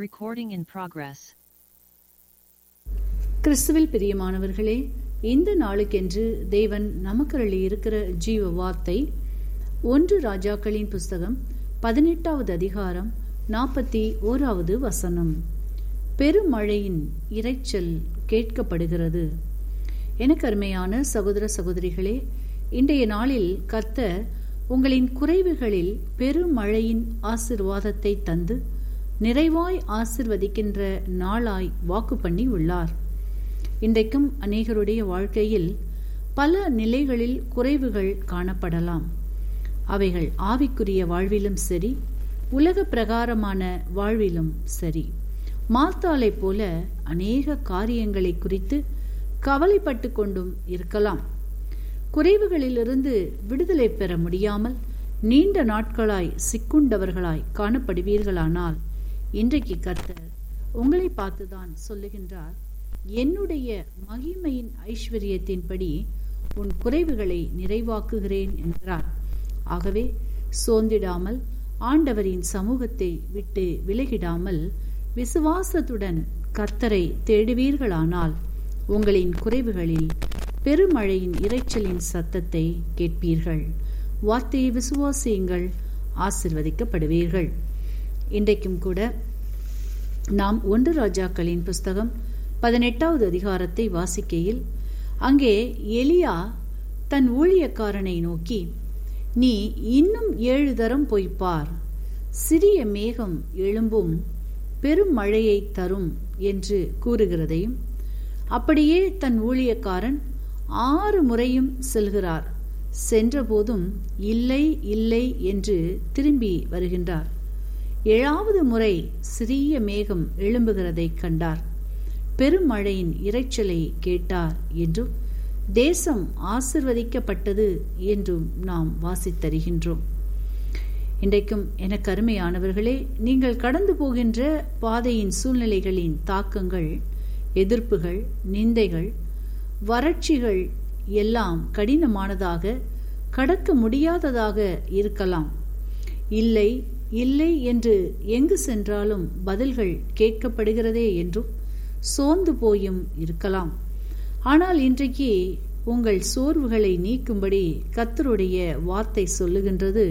Recording in progress. கிறிஸ்துவில் பிரியமானவர்களே இந்த நாளுக்கென்று தேவன் நமக்கு இருக்கிற ஜீவ வார்த்தை ஒன்று ராஜாக்களின் புஸ்தகம் பதினெட்டாவது அதிகாரம் நாற்பத்தி ஓராவது வசனம் பெருமழையின் இரைச்சல் கேட்கப்படுகிறது எனக்கு அருமையான சகோதர சகோதரிகளே இன்றைய நாளில் கர்த்தர் உங்களின் குறைவுகளில் பெருமழையின் ஆசிர்வாதத்தை தந்து நிறைவாய் ஆசிர்வதிக்கின்ற நாளாய் வாக்கு பண்ணி உள்ளார் இன்றைக்கும் அநேகருடைய வாழ்க்கையில் பல நிலைகளில் குறைவுகள் காணப்படலாம் அவைகள் ஆவிக்குரிய வாழ்விலும் சரி உலக பிரகாரமான வாழ்விலும் சரி மார்த்தாலை போல அநேக காரியங்களை குறித்து கவலைப்பட்டு கொண்டும் இருக்கலாம் குறைவுகளிலிருந்து விடுதலை பெற முடியாமல் நீண்ட நாட்களாய் சிக்குண்டவர்களாய் காணப்படுவீர்களானால் இன்றைக்கு கர்த்தர் உங்களை பார்த்துதான் சொல்லுகின்றார் என்னுடைய மகிமையின் ஐஸ்வர்யத்தின்படி உன் குறைவுகளை நிறைவாக்குகிறேன் என்கிறார் ஆகவே சோர்ந்திடாமல் ஆண்டவரின் சமூகத்தை விட்டு விலகிடாமல் விசுவாசத்துடன் கர்த்தரை தேடுவீர்களானால் உங்களின் குறைவுகளில் பெருமழையின் இரைச்சலின் சத்தத்தை கேட்பீர்கள் வார்த்தையை விசுவாசியுங்கள் ஆசிர்வதிக்கப்படுவீர்கள் இன்றைக்கும் கூட நாம் ஒன்று ராஜாக்களின் புஸ்தகம் பதினெட்டாவது அதிகாரத்தை வாசிக்கையில் அங்கே எலியா தன் ஊழியக்காரனை நோக்கி நீ இன்னும் ஏழு தரம் போய்ப்பார் சிறிய மேகம் எழும்பும் பெரும் மழையை தரும் என்று கூறுகிறதையும் அப்படியே தன் ஊழியக்காரன் ஆறு முறையும் செல்கிறார் சென்றபோதும் இல்லை இல்லை என்று திரும்பி வருகின்றார் ஏழாவது முறை சிறிய மேகம் எழும்புகிறதை கண்டார் பெருமழையின் இரைச்சலை கேட்டார் என்றும் தேசம் ஆசிர்வதிக்கப்பட்டது என்றும் நாம் வாசித்தருகின்றோம் இன்றைக்கும் எனக்கு அருமையானவர்களே நீங்கள் கடந்து போகின்ற பாதையின் சூழ்நிலைகளின் தாக்கங்கள் எதிர்ப்புகள் நிந்தைகள் வறட்சிகள் எல்லாம் கடினமானதாக கடக்க முடியாததாக இருக்கலாம் இல்லை இல்லை என்று எங்கு சென்றாலும் பதில்கள் கேட்கப்படுகிறதே என்றும் சோர்ந்து போயும் இருக்கலாம் ஆனால் இன்றைக்கு உங்கள் சோர்வுகளை நீக்கும்படி கத்தருடைய வார்த்தை சொல்லுகின்றது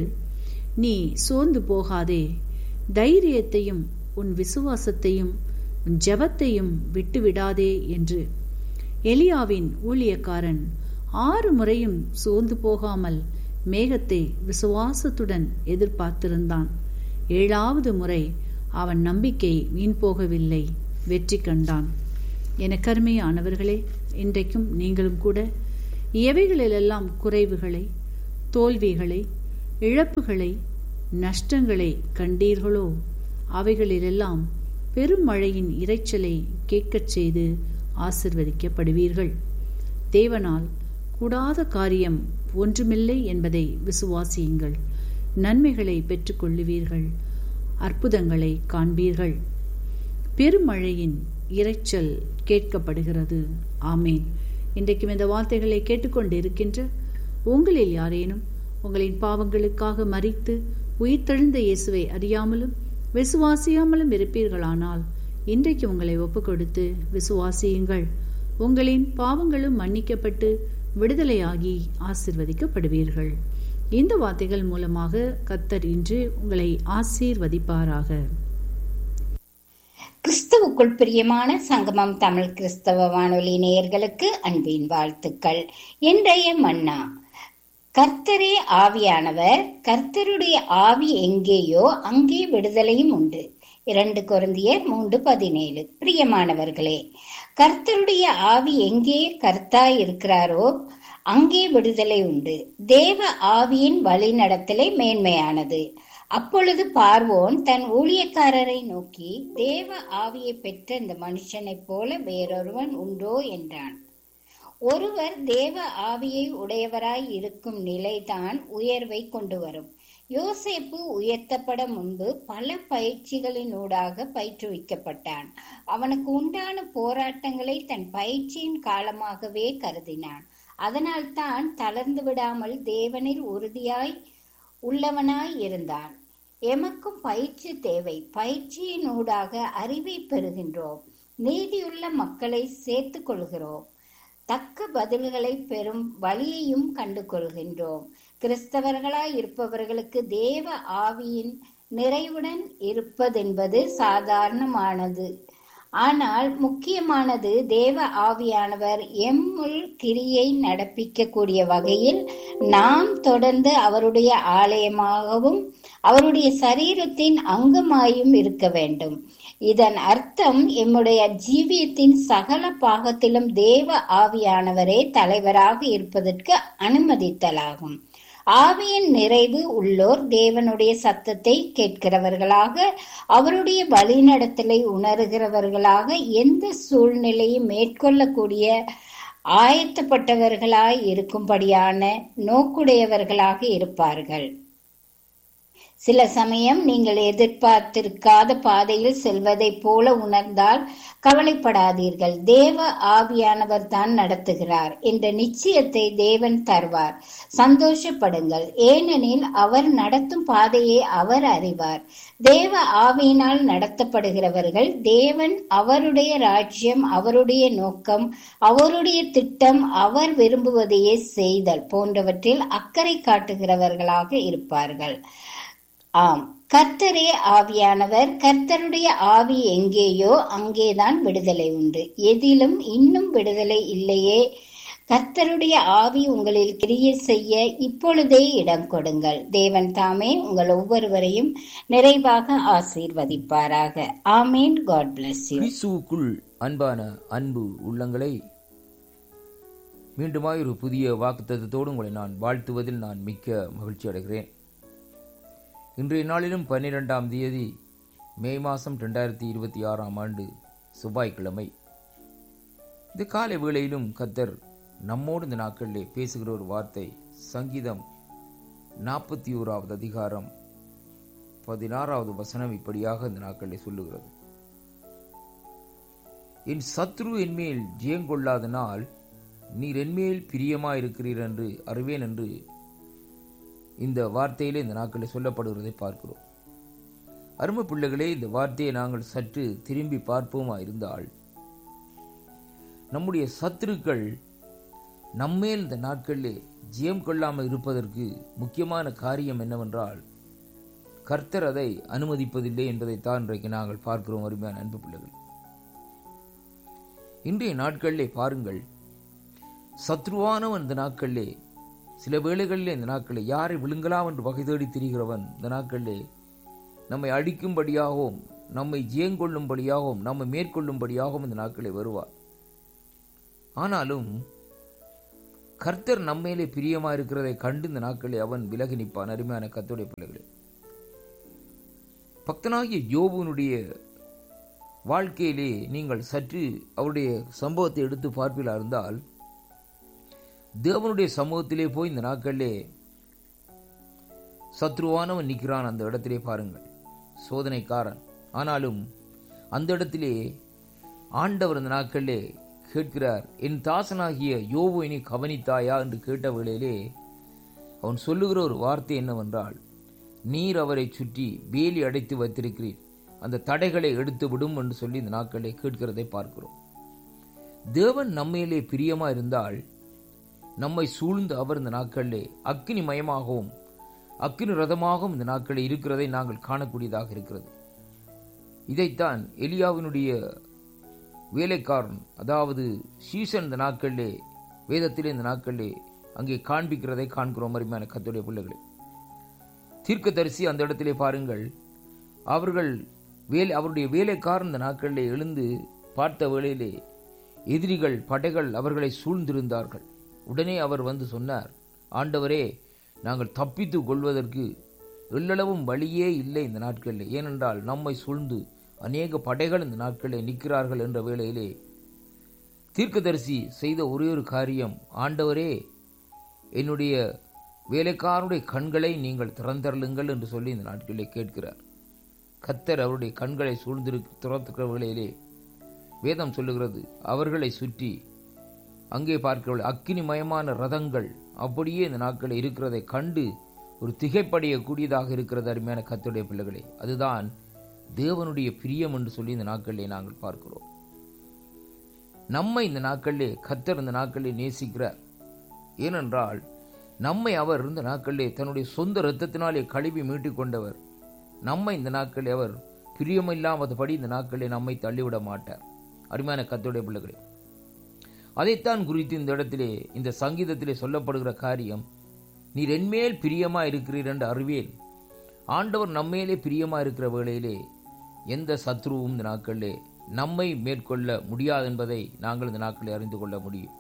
நீ சோர்ந்து போகாதே தைரியத்தையும் உன் விசுவாசத்தையும் உன் ஜபத்தையும் விட்டுவிடாதே என்று எலியாவின் ஊழியக்காரன் ஆறு முறையும் சோர்ந்து போகாமல் மேகத்தை விசுவாசத்துடன் எதிர்பார்த்திருந்தான் ஏழாவது முறை அவன் நம்பிக்கை வீண் போகவில்லை வெற்றி கண்டான் என கருமையானவர்களே இன்றைக்கும் நீங்களும் கூட எவைகளிலெல்லாம் குறைவுகளை தோல்விகளை இழப்புகளை நஷ்டங்களை கண்டீர்களோ அவைகளிலெல்லாம் பெருமழையின் இரைச்சலை கேட்கச் செய்து ஆசிர்வதிக்கப்படுவீர்கள் தேவனால் கூடாத காரியம் ஒன்றுமில்லை என்பதை விசுவாசியுங்கள் நன்மைகளை பெற்றுக்கொள்ளுவீர்கள் அற்புதங்களை காண்பீர்கள் பெருமழையின் இரைச்சல் கேட்கப்படுகிறது ஆமேன் இன்றைக்கும் இந்த வார்த்தைகளை கேட்டுக்கொண்டு இருக்கின்ற உங்களில் யாரேனும் உங்களின் பாவங்களுக்காக மறித்து உயிர்த்தெழுந்த இயேசுவை அறியாமலும் விசுவாசியாமலும் இருப்பீர்களானால் இன்றைக்கு உங்களை ஒப்புக் கொடுத்து விசுவாசியுங்கள் உங்களின் பாவங்களும் மன்னிக்கப்பட்டு விடுதலையாகி ஆசிர்வதிக்கப்படுவீர்கள் இந்த வார்த்தைகள் மூலமாக கத்தர் இன்று உங்களை ஆசீர்வதிப்பாராக கிறிஸ்துவுக்குள் பிரியமான சங்கமம் தமிழ் கிறிஸ்தவ வானொலி நேயர்களுக்கு அன்பின் வாழ்த்துக்கள் இன்றைய மன்னா கர்த்தரே ஆவியானவர் கர்த்தருடைய ஆவி எங்கேயோ அங்கே விடுதலையும் உண்டு இரண்டு குருந்தியர் மூன்று பதினேழு பிரியமானவர்களே கர்த்தருடைய ஆவி எங்கே கர்த்தாய் இருக்கிறாரோ அங்கே விடுதலை உண்டு தேவ ஆவியின் வழிநடத்தலை மேன்மையானது அப்பொழுது பார்வோன் தன் ஊழியக்காரரை நோக்கி தேவ ஆவியை பெற்ற இந்த மனுஷனைப் போல வேறொருவன் உண்டோ என்றான் ஒருவர் தேவ ஆவியை உடையவராய் இருக்கும் நிலைதான் உயர்வை கொண்டு வரும் யோசேப்பு உயர்த்தப்பட முன்பு பல பயிற்சிகளினூடாக பயிற்றுவிக்கப்பட்டான் அவனுக்கு உண்டான போராட்டங்களை தன் பயிற்சியின் காலமாகவே கருதினான் அதனால் தான் தளர்ந்து விடாமல் தேவனில் உறுதியாய் உள்ளவனாய் இருந்தான் எமக்கும் பயிற்சி தேவை பயிற்சியினூடாக அறிவை பெறுகின்றோம் நீதியுள்ள மக்களை சேர்த்துக் கொள்கிறோம் தக்க பதில்களை பெறும் வழியையும் கண்டு கொள்கின்றோம் கிறிஸ்தவர்களாய் இருப்பவர்களுக்கு தேவ ஆவியின் நிறைவுடன் இருப்பதென்பது சாதாரணமானது ஆனால் முக்கியமானது தேவ ஆவியானவர் எம்முள் கிரியை நடப்பிக்க கூடிய வகையில் நாம் தொடர்ந்து அவருடைய ஆலயமாகவும் அவருடைய சரீரத்தின் அங்கமாயும் இருக்க வேண்டும் இதன் அர்த்தம் எம்முடைய ஜீவியத்தின் சகல பாகத்திலும் தேவ ஆவியானவரே தலைவராக இருப்பதற்கு அனுமதித்தலாகும் ஆவியின் நிறைவு உள்ளோர் தேவனுடைய சத்தத்தை கேட்கிறவர்களாக அவருடைய வழிநடத்தலை உணர்கிறவர்களாக எந்த சூழ்நிலையும் மேற்கொள்ளக்கூடிய ஆயத்தப்பட்டவர்களாய் இருக்கும்படியான நோக்குடையவர்களாக இருப்பார்கள் சில சமயம் நீங்கள் எதிர்பார்த்திருக்காத பாதையில் செல்வதைப் போல உணர்ந்தால் கவலைப்படாதீர்கள் தேவ ஆவியானவர் தான் நடத்துகிறார் என்ற நிச்சயத்தை தேவன் தருவார் சந்தோஷப்படுங்கள் ஏனெனில் அவர் நடத்தும் பாதையை அவர் அறிவார் தேவ ஆவியினால் நடத்தப்படுகிறவர்கள் தேவன் அவருடைய ராஜ்யம் அவருடைய நோக்கம் அவருடைய திட்டம் அவர் விரும்புவதையே செய்தல் போன்றவற்றில் அக்கறை காட்டுகிறவர்களாக இருப்பார்கள் ஆம் கர்த்தரே ஆவியானவர் கர்த்தருடைய ஆவி எங்கேயோ அங்கேதான் விடுதலை உண்டு எதிலும் இன்னும் விடுதலை இல்லையே கர்த்தருடைய ஆவி உங்களில் கிரிய செய்ய இப்பொழுதே இடம் கொடுங்கள் தேவன் தாமே உங்கள் ஒவ்வொருவரையும் நிறைவாக ஆசீர்வதிப்பாராக ஆமேன் காட் பிளஸ் யூ கிறிஸ்துவுக்குள் அன்பான அன்பு உள்ளங்களை மீண்டுமாய் ஒரு புதிய வாக்குத்தத்தோடு உங்களை நான் வாழ்த்துவதில் நான் மிக்க மகிழ்ச்சி அடைகிறேன் இன்றைய நாளிலும் பன்னிரெண்டாம் தேதி மே மாதம் ரெண்டாயிரத்தி இருபத்தி ஆறாம் ஆண்டு செவ்வாய்க்கிழமை இந்த காலை வேளையிலும் கத்தர் நம்மோடு இந்த நாட்களிலே பேசுகிற ஒரு வார்த்தை சங்கீதம் நாற்பத்தி ஓராவது அதிகாரம் பதினாறாவது வசனம் இப்படியாக இந்த நாட்களிலே சொல்லுகிறது என் சத்ரு என்மேல் ஜெயங்கொள்ளாதனால் நீர் என்மேல் பிரியமாயிருக்கிறீர் என்று அறிவேன் என்று இந்த வார்த்தையிலே இந்த நாட்களில் சொல்லப்படுகிறதை பார்க்கிறோம் அருமை பிள்ளைகளே இந்த வார்த்தையை நாங்கள் சற்று திரும்பி பார்ப்போமா இருந்தால் நம்முடைய சத்துருக்கள் நம்மேல் இந்த நாட்களிலே ஜெயம் கொள்ளாமல் இருப்பதற்கு முக்கியமான காரியம் என்னவென்றால் கர்த்தர் அதை அனுமதிப்பதில்லை என்பதைத்தான் இன்றைக்கு நாங்கள் பார்க்கிறோம் அருமையான அன்பு பிள்ளைகள் இன்றைய நாட்களிலே பாருங்கள் சத்ருவானவன் இந்த நாட்களிலே சில வேளைகளில் இந்த நாட்களில் யாரை விழுங்கலாம் என்று வகை தேடி திரிகிறவன் இந்த நாட்களிலே நம்மை அடிக்கும்படியாகவும் நம்மை ஜெயங்கொள்ளும்படியாகவும் நம்மை மேற்கொள்ளும்படியாகவும் இந்த நாட்களில் வருவார் ஆனாலும் கர்த்தர் நம்மேலே பிரியமா இருக்கிறதை கண்டு இந்த நாட்களில் அவன் விலகி நிற்பான் அருமையான கத்துடைய பிள்ளைகளே பக்தனாகிய யோபுனுடைய வாழ்க்கையிலே நீங்கள் சற்று அவருடைய சம்பவத்தை எடுத்து பார்ப்பீர்களா இருந்தால் தேவனுடைய சமூகத்திலே போய் இந்த நாட்களிலே சத்ருவானவன் நிற்கிறான் அந்த இடத்திலே பாருங்கள் சோதனைக்காரன் ஆனாலும் அந்த இடத்திலே ஆண்டவர் அந்த நாட்களிலே கேட்கிறார் என் தாசனாகிய யோபு நீ கவனித்தாயா என்று கேட்ட வேளையிலே அவன் சொல்லுகிற ஒரு வார்த்தை என்னவென்றால் நீர் அவரை சுற்றி வேலி அடைத்து வைத்திருக்கிறீர் அந்த தடைகளை எடுத்து விடும் என்று சொல்லி இந்த நாட்களிலே கேட்கிறதை பார்க்கிறோம் தேவன் நம்மையிலே பிரியமா இருந்தால் நம்மை சூழ்ந்து அவர் இந்த நாட்களிலே அக்னி மயமாகவும் அக்னி ரதமாகவும் இந்த நாட்களில் இருக்கிறதை நாங்கள் காணக்கூடியதாக இருக்கிறது இதைத்தான் எலியாவினுடைய வேலைக்காரன் அதாவது சீசன் இந்த நாட்களிலே வேதத்திலே இந்த நாட்களிலே அங்கே காண்பிக்கிறதை காண்கிறோம் அருமையான கத்துடைய பிள்ளைகளை தீர்க்கதரிசி அந்த இடத்திலே பாருங்கள் அவர்கள் வேலை அவருடைய வேலைக்காரன் இந்த நாட்களிலே எழுந்து பார்த்த வேளையிலே எதிரிகள் படைகள் அவர்களை சூழ்ந்திருந்தார்கள் உடனே அவர் வந்து சொன்னார் ஆண்டவரே நாங்கள் தப்பித்து கொள்வதற்கு எள்ளளவும் வழியே இல்லை இந்த நாட்களில் ஏனென்றால் நம்மை சூழ்ந்து அநேக படைகள் இந்த நாட்களில் நிற்கிறார்கள் என்ற வேளையிலே தீர்க்கதரிசி செய்த ஒரே ஒரு காரியம் ஆண்டவரே என்னுடைய வேலைக்காரனுடைய கண்களை நீங்கள் திறந்தருளுங்கள் என்று சொல்லி இந்த நாட்களிலே கேட்கிறார் கத்தர் அவருடைய கண்களை சூழ்ந்திரு திறத்துக்கிற வேளையிலே வேதம் சொல்லுகிறது அவர்களை சுற்றி அங்கே பார்க்கிறவர்கள் அக்கினிமயமான ரதங்கள் அப்படியே இந்த நாட்களில் இருக்கிறதை கண்டு ஒரு திகைப்படையக்கூடியதாக இருக்கிறது அருமையான கத்துடைய பிள்ளைகளே அதுதான் தேவனுடைய பிரியம் என்று சொல்லி இந்த நாட்களிலே நாங்கள் பார்க்கிறோம் நம்மை இந்த நாட்களிலே கத்தர் இந்த நாட்களிலே நேசிக்கிறார் ஏனென்றால் நம்மை அவர் இந்த நாட்களிலே தன்னுடைய சொந்த இரத்தத்தினாலே கழுவி மீட்டுக் கொண்டவர் நம்மை இந்த நாட்களில் அவர் பிரியமில்லாமதபடி இந்த நாட்களிலே நம்மை தள்ளிவிட மாட்டார் அருமையான கத்தோடைய பிள்ளைகளே அதைத்தான் குறித்து இந்த இடத்திலே இந்த சங்கீதத்திலே சொல்லப்படுகிற காரியம் நீர் என்மேல் பிரியமா இருக்கிறீர் என்று அறிவேன் ஆண்டவர் நம்மேலே பிரியமா இருக்கிற வேளையிலே எந்த சத்ருவும் இந்த நாட்களிலே நம்மை மேற்கொள்ள முடியாது என்பதை நாங்கள் இந்த நாட்களில் அறிந்து கொள்ள முடியும்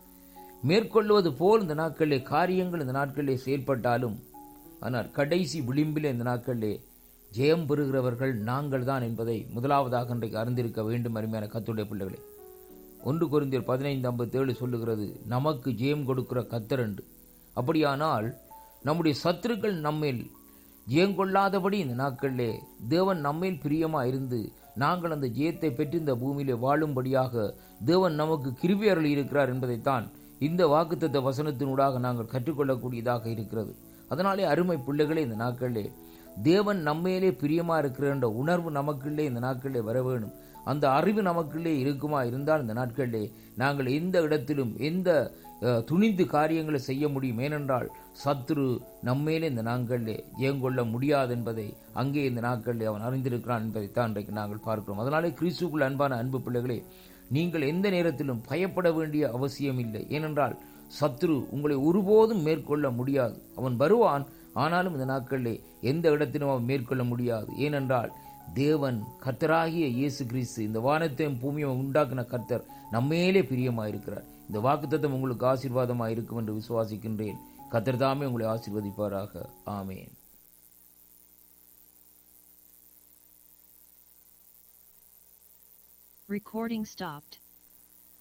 மேற்கொள்வது போல் இந்த நாட்களிலே காரியங்கள் இந்த நாட்களிலே செயல்பட்டாலும் ஆனால் கடைசி விளிம்பிலே இந்த நாட்களிலே ஜெயம் பெறுகிறவர்கள் நாங்கள் தான் என்பதை முதலாவதாக இன்றைக்கு அறிந்திருக்க வேண்டும் அருமையான கத்துடைய பிள்ளைகளே ஒன்று குருந்தியர் பதினைந்து ஐம்பத்தேழு சொல்லுகிறது நமக்கு ஜெயம் கொடுக்கிற கத்தர் என்று அப்படியானால் நம்முடைய சத்துருக்கள் நம்மேல் ஜெயம் கொள்ளாதபடி இந்த நாட்களிலே தேவன் நம்மேல் பிரியமா இருந்து நாங்கள் அந்த ஜெயத்தை பெற்று இந்த பூமியிலே வாழும்படியாக தேவன் நமக்கு கிருபியர்கள் இருக்கிறார் என்பதைத்தான் இந்த வாக்குத்தத்த வசனத்தினூடாக நாங்கள் கற்றுக்கொள்ளக்கூடியதாக இருக்கிறது அதனாலே அருமை பிள்ளைகளே இந்த நாட்களிலே தேவன் நம்மேலே பிரியமா இருக்கிற என்ற உணர்வு நமக்குள்ளே இந்த நாட்களிலே வர வேணும் அந்த அறிவு நமக்குள்ளே இருக்குமா இருந்தால் இந்த நாட்களிலே நாங்கள் எந்த இடத்திலும் எந்த அஹ், துணிந்து காரியங்களை செய்ய முடியும் ஏனென்றால் சத்துரு நம்மேலே இந்த நாட்களிலே ஜெயங்கொள்ள முடியாது என்பதை அங்கே இந்த நாட்களிலே அவன் அறிந்திருக்கிறான் என்பதைத்தான் இன்றைக்கு நாங்கள் பார்க்கிறோம் அதனாலே கிறிஸ்துக்குள் அன்பான அன்பு பிள்ளைகளே நீங்கள் எந்த நேரத்திலும் பயப்பட வேண்டிய அவசியம் இல்லை ஏனென்றால் சத்ரு உங்களை ஒருபோதும் மேற்கொள்ள முடியாது அவன் வருவான் ஆனாலும் இந்த நாட்களிலே எந்த இடத்திலும் அவன் மேற்கொள்ள முடியாது ஏனென்றால் தேவன் கர்த்தராகிய இயேசு கிறிஸ்து இந்த வானத்தையும் பூமியும் உண்டாக்கின கர்த்தர் நம்மேலே பிரியமாயிருக்கிறார் இந்த வாக்குத்தத்தம் உங்களுக்கு ஆசீர்வாதமாக இருக்கும் என்று விசுவாசிக்கின்றேன் கர்த்தர் தாமே உங்களை ஆசீர்வதிப்பாராக ஆமேன் Recording stopped.